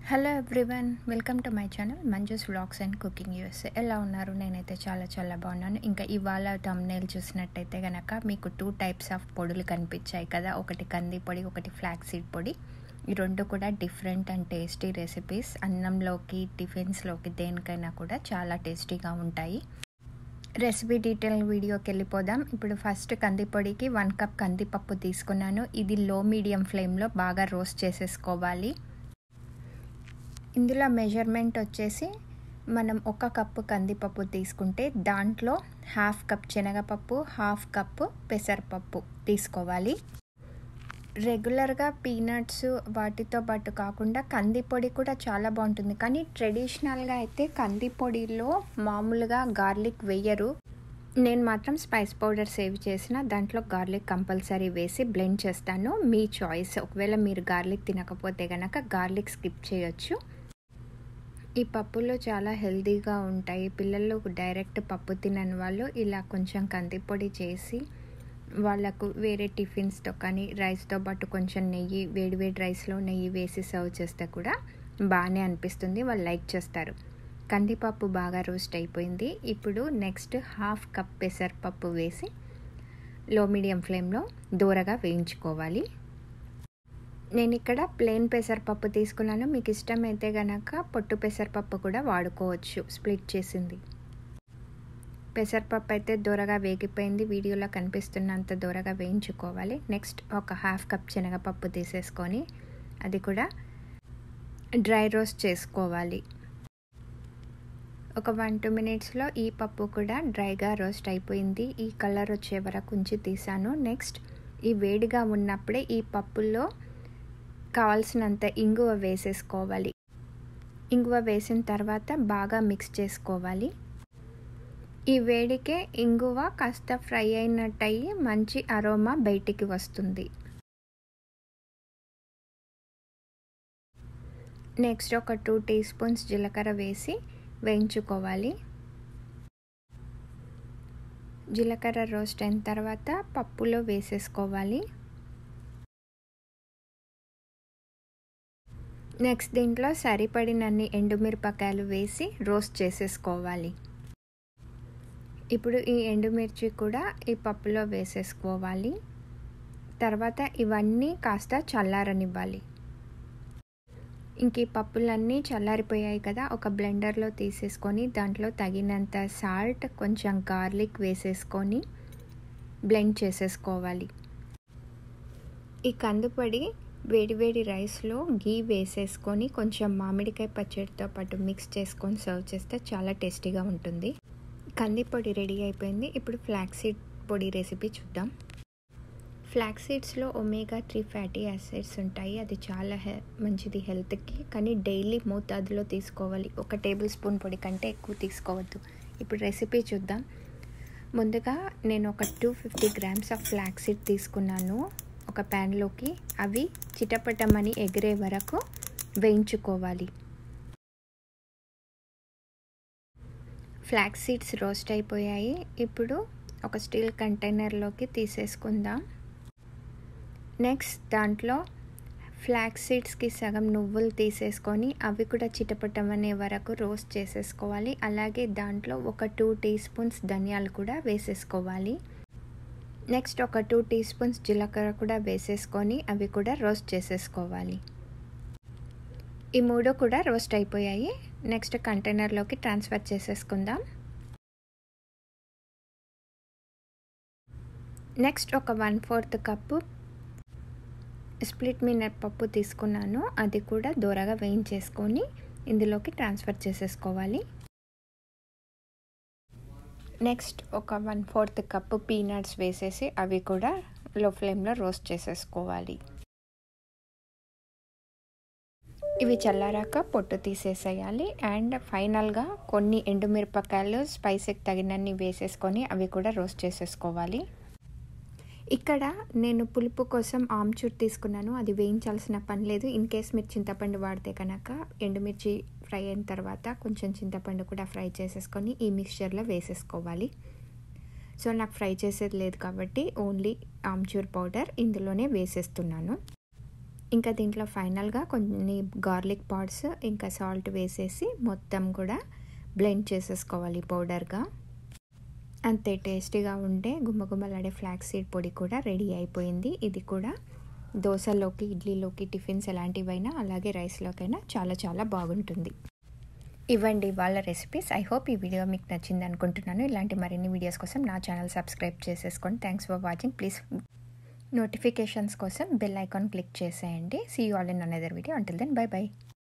hello everyone welcome to my channel Manju's vlogs and cooking USA ఎలా ఉన్నారు నేనైతే చాలా చాలా బాగున్నాను ఇంకా ఇవాళ తమ్నేల్ చూసినట్టయితే కనుక మీకు టూ టైప్స్ ఆఫ్ పొడులు కనిపించాయి కదా ఒకటి కంది పొడి ఒకటి ఫ్లాక్ సీడ్ పొడి ఈ రెండు కూడా డిఫరెంట్ అండ్ టేస్టీ రెసిపీస్ అన్నంలోకి టిఫిన్స్లోకి దేనికైనా కూడా చాలా టేస్టీగా ఉంటాయి రెసిపీ డీటెయిల్ వీడియోకి వెళ్ళిపోదాం ఇప్పుడు ఫస్ట్ కందిపొడికి వన్ కప్ కందిపప్పు తీసుకున్నాను ఇది లో మీడియం ఫ్లేమ్లో బాగా రోస్ట్ చేసేసుకోవాలి ఇందులో మెజర్మెంట్ వచ్చేసి మనం ఒక కప్పు కందిపప్పు తీసుకుంటే దాంట్లో హాఫ్ కప్ శనగపప్పు హాఫ్ కప్పు పెసరపప్పు తీసుకోవాలి రెగ్యులర్గా పీనట్స్ వాటితో పాటు కాకుండా కందిపొడి కూడా చాలా బాగుంటుంది కానీ ట్రెడిషనల్గా అయితే కందిపొడిలో మామూలుగా గార్లిక్ వేయరు నేను మాత్రం స్పైస్ పౌడర్ సేవ్ చేసిన దాంట్లో గార్లిక్ కంపల్సరీ వేసి బ్లెండ్ చేస్తాను మీ చాయిస్ ఒకవేళ మీరు గార్లిక్ తినకపోతే కనుక గార్లిక్ స్కిప్ చేయొచ్చు ఈ పప్పులో చాలా హెల్తీగా ఉంటాయి పిల్లలు డైరెక్ట్ పప్పు తినని వాళ్ళు ఇలా కొంచెం కందిపొడి చేసి వాళ్ళకు వేరే టిఫిన్స్తో కానీ రైస్తో పాటు కొంచెం నెయ్యి వేడివేడి రైస్లో నెయ్యి వేసి సర్వ్ చేస్తే కూడా బాగానే అనిపిస్తుంది వాళ్ళు లైక్ చేస్తారు కందిపప్పు బాగా రోస్ట్ అయిపోయింది ఇప్పుడు నెక్స్ట్ హాఫ్ కప్ పెసరపప్పు వేసి లో మీడియం ఫ్లేమ్లో దూరగా వేయించుకోవాలి నేను ఇక్కడ ప్లెయిన్ పెసరపప్పు తీసుకున్నాను మీకు ఇష్టమైతే గనక పొట్టు పెసరపప్పు కూడా వాడుకోవచ్చు స్ప్లిట్ చేసింది పెసరపప్పు అయితే దూరగా వేగిపోయింది వీడియోలో కనిపిస్తున్నంత దూరగా వేయించుకోవాలి నెక్స్ట్ ఒక హాఫ్ కప్ శనగపప్పు తీసేసుకొని అది కూడా డ్రై రోస్ట్ చేసుకోవాలి ఒక వన్ టూ మినిట్స్లో ఈ పప్పు కూడా డ్రైగా రోస్ట్ అయిపోయింది ఈ కలర్ వచ్చే వరకు ఉంచి తీసాను నెక్స్ట్ ఈ వేడిగా ఉన్నప్పుడే ఈ పప్పుల్లో కావాల్సినంత ఇంగువ వేసేసుకోవాలి ఇంగువ వేసిన తర్వాత బాగా మిక్స్ చేసుకోవాలి ఈ వేడికే ఇంగువ కాస్త ఫ్రై అయినట్టు అయ్యి మంచి అరోమా బయటికి వస్తుంది నెక్స్ట్ ఒక టూ టీ స్పూన్స్ జీలకర్ర వేసి వేయించుకోవాలి జీలకర్ర రోస్ట్ అయిన తర్వాత పప్పులో వేసేసుకోవాలి నెక్స్ట్ దీంట్లో సరిపడినన్ని ఎండుమిరపకాయలు వేసి రోస్ట్ చేసేసుకోవాలి ఇప్పుడు ఈ ఎండుమిర్చి కూడా ఈ పప్పులో వేసేసుకోవాలి తర్వాత ఇవన్నీ కాస్త చల్లారనివ్వాలి ఇంక ఈ పప్పులన్నీ చల్లారిపోయాయి కదా ఒక బ్లెండర్లో తీసేసుకొని దాంట్లో తగినంత సాల్ట్ కొంచెం గార్లిక్ వేసేసుకొని బ్లెండ్ చేసేసుకోవాలి ఈ కందుపొడి వేడివేడి రైస్లో గీ వేసేసుకొని కొంచెం మామిడికాయ పచ్చడితో పాటు మిక్స్ చేసుకొని సర్వ్ చేస్తే చాలా టేస్టీగా ఉంటుంది కందిపొడి రెడీ అయిపోయింది ఇప్పుడు ఫ్లాక్సీడ్ పొడి రెసిపీ చూద్దాం ఫ్లాక్ సీడ్స్లో ఒమేగా త్రీ ఫ్యాటీ యాసిడ్స్ ఉంటాయి అది చాలా హె మంచిది హెల్త్కి కానీ డైలీ మోతాదులో తీసుకోవాలి ఒక టేబుల్ స్పూన్ పొడి కంటే ఎక్కువ తీసుకోవద్దు ఇప్పుడు రెసిపీ చూద్దాం ముందుగా నేను ఒక two fifty grams of flax seed తీసుకున్నాను ఒక ప్యాన్లోకి అవి చిటపటమని ఎగిరే వరకు వేయించుకోవాలి ఫ్లాక్ సీడ్స్ రోస్ట్ అయిపోయాయి ఇప్పుడు ఒక స్టీల్ కంటైనర్లోకి తీసేసుకుందాం నెక్స్ట్ దాంట్లో ఫ్లాక్ సీడ్స్కి సగం నువ్వులు తీసేసుకొని అవి కూడా చిటపటమనే వరకు రోస్ట్ చేసేసుకోవాలి అలాగే దాంట్లో ఒక టూ టీ స్పూన్స్ ధనియాలు కూడా వేసేసుకోవాలి నెక్స్ట్ ఒక టూ టీ స్పూన్స్ జీలకర్ర కూడా వేసేసుకొని అవి కూడా రోస్ట్ చేసేసుకోవాలి ఈ మూడు కూడా రోస్ట్ అయిపోయాయి నెక్స్ట్ కంటైనర్లోకి ట్రాన్స్ఫర్ చేసేసుకుందాం నెక్స్ట్ ఒక వన్ ఫోర్త్ కప్పు స్ప్లిట్ మినప్పప్పు తీసుకున్నాను అది కూడా దూరగా వేయించేసుకొని ఇందులోకి ట్రాన్స్ఫర్ చేసేసుకోవాలి నెక్స్ట్ ఒక వన్ ఫోర్త్ కప్పు పీనట్స్ వేసేసి అవి కూడా లో ఫ్లేమ్లో రోస్ట్ చేసేసుకోవాలి ఇవి చల్లారాక పొట్టు తీసేసేయాలి అండ్ ఫైనల్గా కొన్ని ఎండుమిరపకాయలు స్పైసీకి తగినన్ని వేసేసుకొని అవి కూడా రోస్ట్ చేసేసుకోవాలి ఇక్కడ నేను పులుపు కోసం ఆమ్చూర్ తీసుకున్నాను అది వేయించాల్సిన పని లేదు ఇన్ కేస్ మీరు చింతపండు వాడితే కనుక ఎండుమిర్చి ఫ్రై అయిన తర్వాత కొంచెం చింతపండు కూడా ఫ్రై చేసేసుకొని ఈ మిక్స్చర్లో వేసేసుకోవాలి సో నాకు ఫ్రై చేసేది లేదు కాబట్టి ఓన్లీ ఆమ్చూర్ పౌడర్ ఇందులోనే వేసేస్తున్నాను ఇంకా దీంట్లో ఫైనల్గా కొన్ని గార్లిక్ పాడ్స్ ఇంకా సాల్ట్ వేసేసి మొత్తం కూడా బ్లెండ్ చేసేసుకోవాలి పౌడర్గా అంతే టేస్టీగా ఉండే గుమ్మగుమ్మలాడే ఫ్లాక్స్ సీడ్ పొడి కూడా రెడీ అయిపోయింది ఇది కూడా దోశలోకి ఇడ్లీలోకి టిఫిన్స్ ఎలాంటివైనా అలాగే రైస్లోకైనా చాలా చాలా బాగుంటుంది ఇవ్వండి వాళ్ళ రెసిపీస్ ఐ హోప్ ఈ వీడియో మీకు నచ్చింది అనుకుంటున్నాను ఇలాంటి మరిన్ని వీడియోస్ కోసం నా ఛానల్ సబ్స్క్రైబ్ చేసేసుకోండి thanks for watching please notifications కోసం బెల్ ఐకాన్ క్లిక్ చేసేయండి see you all in another video until then bye by